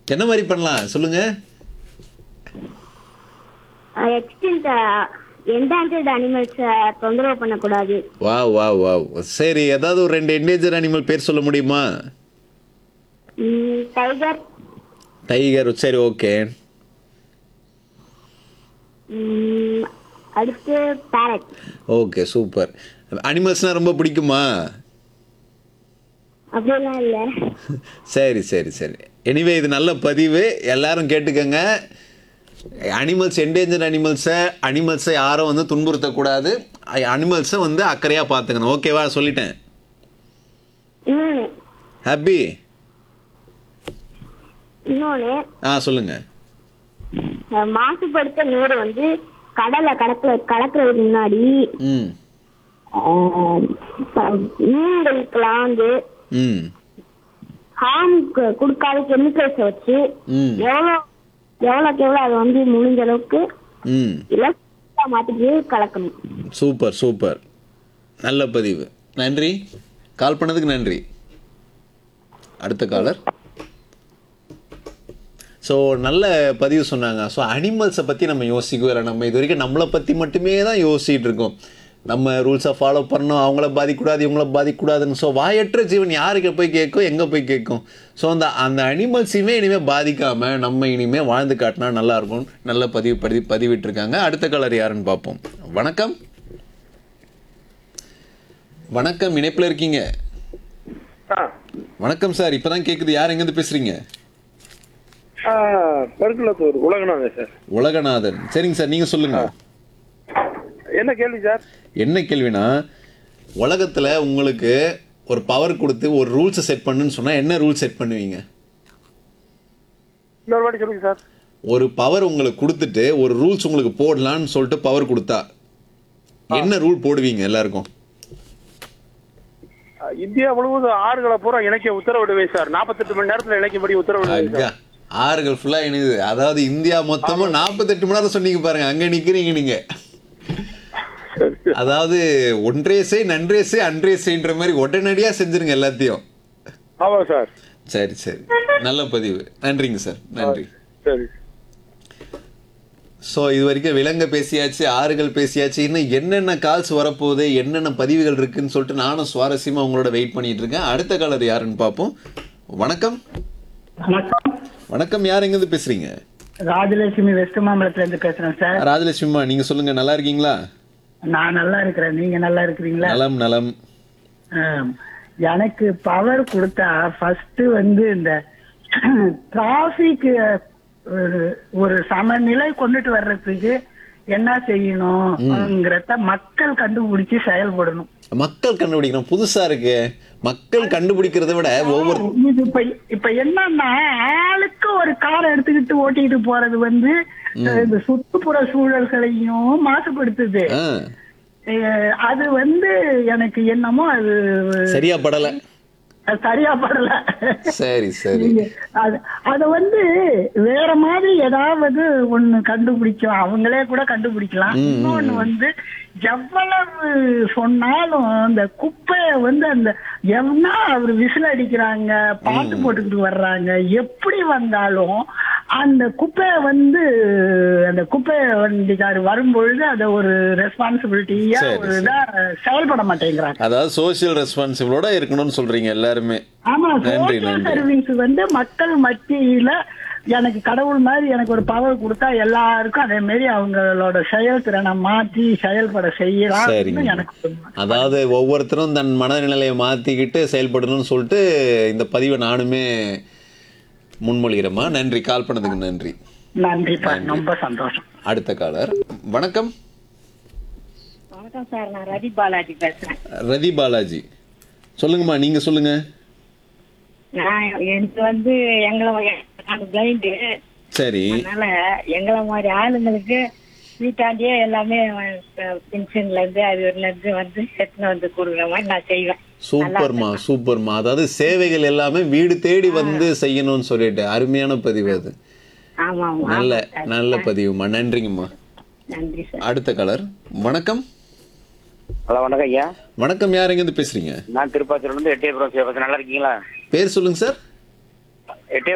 என்ன மாதிரி பண்ணலாம் சொல்லுங்க எக்ஸ்டின்ட் என்டான்ஜர்ட் அனிமல்ஸை தொந்தரவு பண்ணக்கூடாது வா வா வா சரி ஏதாவது ஒரு ரெண்டு என்டேஞ்சர் அனிமல் பேர் சொல்ல முடியுமா டைகர் டைகர் சரி ஓகே அடுத்து பேரட் ஓகே சூப்பர் அனிமல்ஸ்னால் ரொம்ப பிடிக்குமா அப்படியெல்லாம் இல்லை சரி சரி சரி எனிவே இது நல்ல பதிவு எல்லாரும் கேட்டுக்கங்க அனிமல்ஸ் என்டேஞ்சர் அனிமல்ஸை அனிமல்ஸை யாரும் வந்து துன்புறுத்தக்கூடாது அனிமல்ஸை வந்து அக்கறையாக பார்த்துக்கணும் ஓகேவா சொல்லிட்டேன் இன்னொன்று ஹாப்பி இன்னொன்று ஆ சொல்லுங்கள் மாசுபடுத்த நீர் வந்து கடலை கடக்க கலக்கிறதுக்கு முன்னாடி ம் அஹ், ப- மீன்களுக்கெல்லாம் வந்து ம் ஹார்ம் கொடுக்காத கெமிக்கல்ஸ் வச்சு ம் எவ்வளோ எவ்வளோக்கு எவ்வளோ அதை வந்து முடிஞ்ச அளவுக்கு ம் இலக்கா மாற்றிட்டு கலக்கணும் சூப்பர் சூப்பர் நல்ல பதிவு நன்றி கால் பண்ணதுக்கு நன்றி அடுத்த காலர் ஸோ நல்ல பதிவு சொன்னாங்க ஸோ அனிமல்ஸை பற்றி நம்ம யோசிக்கவே நம்ம இது வரைக்கும் நம்மளை பற்றி மட்டுமே தான் யோசிச்சுட்டு இருக்கோம் நம்ம ரூல்ஸை ஃபாலோ பண்ணணும் அவங்கள பாதிக்கக்கூடாது இவங்கள பாதிக்கக்கூடாதுன்னு ஸோ வாயற்ற ஜீவன் யாருக்கு போய் கேட்கும் எங்கே போய் கேட்கும் ஸோ அந்த அந்த அனிமல்ஸையுமே இனிமேல் பாதிக்காமல் நம்ம இனிமேல் வாழ்ந்து காட்டினா நல்லாயிருக்கும் நல்ல பதிவு பதி பதிவிட்டிருக்காங்க அடுத்த கலர் யாருன்னு பார்ப்போம் வணக்கம் வணக்கம் இணைப்பில் இருக்கீங்க ஆ வணக்கம் சார் இப்போ தான் கேட்குது யார் எங்கேருந்து பேசுகிறீங்க ஆ, பெருக்குளத்தூர் உலகநாதன் சார் உலகநாதன் சரிங்க சார் நீங்கள் சொல்லுங்கள் என்ன கேள்வி சார் என்ன கேள்வினா உலகத்தில் உங்களுக்கு ஒரு பவர் கொடுத்து ஒரு ரூல்ஸை செட் பண்ணுன்னு சொன்னால் என்ன ரூல் செட் பண்ணுவீங்க இன்னொரு வாட்டி சொல்லுங்க சார் ஒரு பவர் உங்களுக்கு கொடுத்துட்டு ஒரு ரூல்ஸ் உங்களுக்கு போடலான்னு சொல்லிட்டு பவர் கொடுத்தா என்ன ரூல் போடுவீங்க எல்லாருக்கும் ஆ, இந்தியா முழுவதும் ஆறுகளை பூரா இணைக்க உத்தரவிடுவேன் சார் நாற்பத்தெட்டு மணி நேரத்தில் இணைக்கும்படி உத்தரவிடுவேன் அக்கா சார் ஆறுகள் ஃபுல்லாக இணையுது அதாவது இந்தியா மொத்தமும் நாற்பத்தெட்டு மணி நேரம் சொன்னீங்க பாருங்க அங்கே நிற்கிறீங்க நீங்கள் சரி, சரி. அதாவது ஒன்றே செய் நன்றே செய் அன்றே செய்ன்ற மாதிரி உடனடியாக செஞ்சிருங்க எல்லாத்தையும் ஆமாம் சார் சரி சரி நல்ல பதிவு நன்றிங்க சார் நன்றி சரி ஸோ இது வரைக்கும் விலங்க பேசியாச்சு ஆறுகள் பேசியாச்சு இன்னும் என்னென்ன கால்ஸ் வரப்போகுது என்னென்ன பதிவுகள் இருக்குன்னு சொல்லிட்டு நானும் சுவாரஸ்யமாக உங்களோட வெயிட் பண்ணிட்டு இருக்கேன் அடுத்த காலர் யாருன்னு பார்ப்போம் வணக்கம் வணக்கம் வணக்கம் யார் எங்கேருந்து பேசுறீங்க ராஜலட்சுமி வெஸ்ட் மாம்பலத்துல இருந்து பேசுறேன் சார் ராஜலட்சுமிமா நீங்க சொல்லுங்க நல்லா இருக்கீங்களா நான் நல்லா இருக்கிறேன் நீங்க நல்லா இருக்கிறீங்களா நலம் நலம் ஆம். எனக்கு பவர் கொடுத்தா ஃபர்ஸ்ட் வந்து இந்த டிராபிக் ஒரு சமநிலை கொண்டுட்டு வர்றதுக்கு என்ன செய்யணும்ங்கிறத மக்கள் கண்டுபிடிச்சு செயல்படணும் மக்கள் கண்டுபிடிக்கணும் புதுசா இருக்கு மக்கள் கண்டுபிடிக்கிறத விட ஒவ்வொரு இது இப்ப இப்ப என்னன்னா ஆளுக்கு ஒரு கார் எடுத்துக்கிட்டு ஓட்டிட்டு போறது வந்து இந்த சுற்றுப்புற சூழல்களையும் மாசுபடுத்துது ஆ, அஹ் அது வந்து எனக்கு என்னமோ அது சரியா படல அது சரியா படல சரி சரி நீங்க அது- அத வந்து வேற மாதிரி ஏதாவது ஒண்ணு கண்டுபிடிக்கும் அவங்களே கூட கண்டுபிடிக்கலாம் இன்னொன்னு வந்து எவ்வளவு சொன்னாலும் அந்த குப்பைய வந்து அந்த எவனா அவர் விசில் அடிக்கிறாங்க பாட்டு போட்டுக்கிட்டு வர்றாங்க எப்படி வந்தாலும் அந்த குப்பைய வந்து அந்த குப்பை வண்டிக்காரு வரும்பொழுது அதை ஒரு ரெஸ்பான்சிபிலிட்டியா சரி, ஒரு இதா செயல்பட மாட்டேங்கிறாங்க அதாவது சோஷியல் ரெஸ்பான்சிபிளோட இருக்கணும்னு சொல்றீங்க எல்லாருமே ஆமா நன்றி, சோசியல் நன்றி. சர்வீஸ் வந்து மக்கள் மத்தியில எனக்கு கடவுள் மாதிரி எனக்கு ஒரு பவர் கொடுத்தா எல்லாருக்கும் அதே மாதிரி அவங்களோட செயல்திறனை மாற்றி செயல்பட செய்யலாம் சரிங்க. எனக்கு தோணுது. அதாவது ஒவ்வொருத்தரும் தன் மனநிலையை மாற்றிக்கிட்டு செயல்படணும்னு சொல்லிட்டு இந்த பதிவை நானுமே முன்மொழிகிறேம்மா நன்றி கால் பண்ணதுக்கு நன்றி நன்றிப்பா ரொம்ப சந்தோஷம் அடுத்த காலர் வணக்கம் வணக்கம் சார் நான் ரதி பாலாஜி பேசுறேன் ரதி பாலாஜி சொல்லுங்கம்மா நீங்கள் சொல்லுங்க நான் எனக்கு வந்து எங்களை நான் பிளைண்டு சரி அதனால எங்களை மாதிரி ஆளுங்களுக்கு வீட்டாண்டியே எல்லாமே பென்ஷன்ல இருந்து அதுல இருந்து வந்து எடுத்துன்னு வந்து கொடுக்குற மாதிரி நான் செய்வேன் சூப்பர்மா சூப்பர்மா அதாவது சேவைகள் எல்லாமே வீடு தேடி வந்து செய்யணும்னு சொல்லிட்டு அருமையான பதிவு அது ஆமா ஆமா நல்ல நல்ல பதிவுமா நன்றிங்கம்மா நன்றி சார் அடுத்த கலர் வணக்கம் ஹலோ வணக்கம் ஐயா வணக்கம் யார் எங்கேருந்து பேசுறீங்க நான் திருப்பாச்சூர்ல இருந்து எட்டயபுரம் பேசுறேன் நல்லா இருக்கீங்களா பேர் சொல்லுங்க சார்